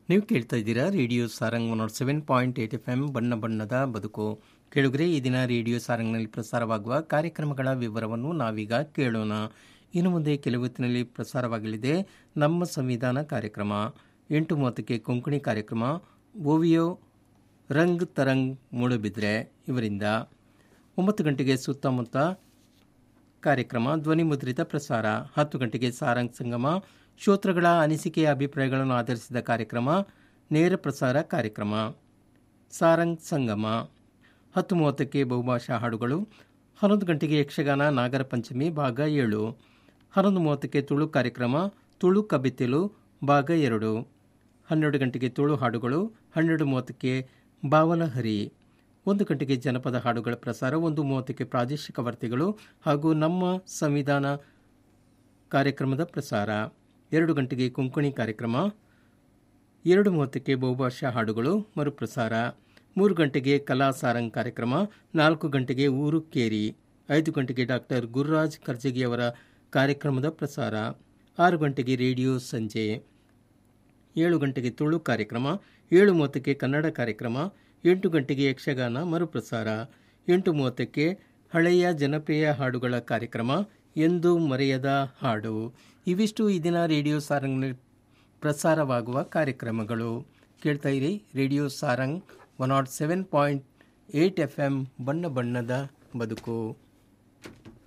ನೀವು ಕೇಳ್ತಾ ಇದ್ದೀರಾ radio Sarang one nought seven point eight F M ಬಣ್ಣ ಬಣ್ಣದ ಬದುಕು ಕೇಳುಗರೆ ಈ ದಿನ ರೇಡಿಯೋ ಸಾರಂಗ್ನಲ್ಲಿ ಪ್ರಸಾರವಾಗುವ ಕಾರ್ಯಕ್ರಮಗಳ ವಿವರವನ್ನು ನಾವೀಗ ಕೇಳೋಣ ಇನ್ನು ಮುಂದೆ ಕೆಲವು ಹೊತ್ತಿನಲ್ಲಿ ಪ್ರಸಾರವಾಗಲಿದೆ ನಮ್ಮ ಸಂವಿಧಾನ ಕಾರ್ಯಕ್ರಮ ಎಂಟು ಮೂವತ್ತಕ್ಕೆ ಕೊಂಕಣಿ ಕಾರ್ಯಕ್ರಮ ಓವಿಯೋ ರಂಗ್ ತರಂಗ್ ಮೂಡುಬಿದ್ರೆ ಇವರಿಂದ ಒಂಬತ್ತು ಗಂಟೆಗೆ ಸುತ್ತಮುತ್ತ ಕಾರ್ಯಕ್ರಮ ಧ್ವನಿ ಮುದ್ರಿತ ಪ್ರಸಾರ ಹತ್ತು ಗಂಟೆಗೆ ಸಾರಂಗ್ ಸಂಗಮ ಶ್ರೋತೃಗಳ ಅನಿಸಿಕೆಯ ಅಭಿಪ್ರಾಯಗಳನ್ನು ಆಧರಿಸಿದ ಕಾರ್ಯಕ್ರಮ ನೇರ ಪ್ರಸಾರ ಕಾರ್ಯಕ್ರಮ ಸಾರಂಗ್ ಸಂಗಮ ಹತ್ತು ಮೂವತ್ತಕ್ಕೆ ಬಹುಭಾಷಾ ಹಾಡುಗಳು ಹನ್ನೊಂದು ಗಂಟೆಗೆ ಯಕ್ಷಗಾನ ನಾಗರ ಪಂಚಮಿ ಭಾಗ ಏಳು ಹನ್ನೊಂದು ಮೂವತ್ತಕ್ಕೆ ತುಳು ಕಾರ್ಯಕ್ರಮ ತುಳು ಕಬಿತೆಲು ಭಾಗ ಎರಡು ಹನ್ನೆರಡು ಗಂಟೆಗೆ ತುಳು ಹಾಡುಗಳು ಹನ್ನೆರಡು ಮೂವತ್ತಕ್ಕೆ ಬಾವಲಹರಿ ಒಂದು ಗಂಟೆಗೆ ಜನಪದ ಹಾಡುಗಳ ಪ್ರಸಾರ ಒಂದು ಮೂವತ್ತಕ್ಕೆ ಪ್ರಾದೇಶಿಕ ವಾರ್ತೆಗಳು ಹಾಗೂ ನಮ್ಮ ಸಂವಿಧಾನ ಕಾರ್ಯಕ್ರಮದ ಪ್ರಸಾರ ಎರಡು ಗಂಟೆಗೆ ಕೊಂಕಣಿ ಕಾರ್ಯಕ್ರಮ ಎರಡು ಮೂವತ್ತಕ್ಕೆ ಬಹುಭಾಷಾ ಹಾಡುಗಳು ಮರುಪ್ರಸಾರ ಮೂರು ಗಂಟೆಗೆ ಕಲಾ ಸಾರಂಗ್ ಕಾರ್ಯಕ್ರಮ ನಾಲ್ಕು ಗಂಟೆಗೆ ಊರು ಕೇರಿ ಐದು ಗಂಟೆಗೆ ಡಾಕ್ಟರ್ ಗುರುರಾಜ್ ಕರ್ಜಗಿಯವರ ಕಾರ್ಯಕ್ರಮದ ಪ್ರಸಾರ ಆರು ಗಂಟೆಗೆ ರೇಡಿಯೋ ಸಂಜೆ ಏಳು ಗಂಟೆಗೆ ತುಳು ಕಾರ್ಯಕ್ರಮ ಏಳು ಮೂವತ್ತಕ್ಕೆ ಕನ್ನಡ ಕಾರ್ಯಕ್ರಮ ಎಂಟು ಗಂಟೆಗೆ ಯಕ್ಷಗಾನ ಮರುಪ್ರಸಾರ ಎಂಟು ಮೂವತ್ತಕ್ಕೆ ಹಳೆಯ ಜನಪ್ರಿಯ ಹಾಡುಗಳ ಕಾರ್ಯಕ್ರಮ ಎಂದು ಮರೆಯದ ಹಾಡು ಇವಿಷ್ಟು ಈ ದಿನ ರೇಡಿಯೋ ಸಾರಂಗ್ನಲ್ಲಿ ಪ್ರಸಾರವಾಗುವ ಕಾರ್ಯಕ್ರಮಗಳು ಕೇಳ್ತಾ ಇರಿ radio Sarang one nought seven point eight F M ಬಣ್ಣ ಬಣ್ಣದ ಬದುಕು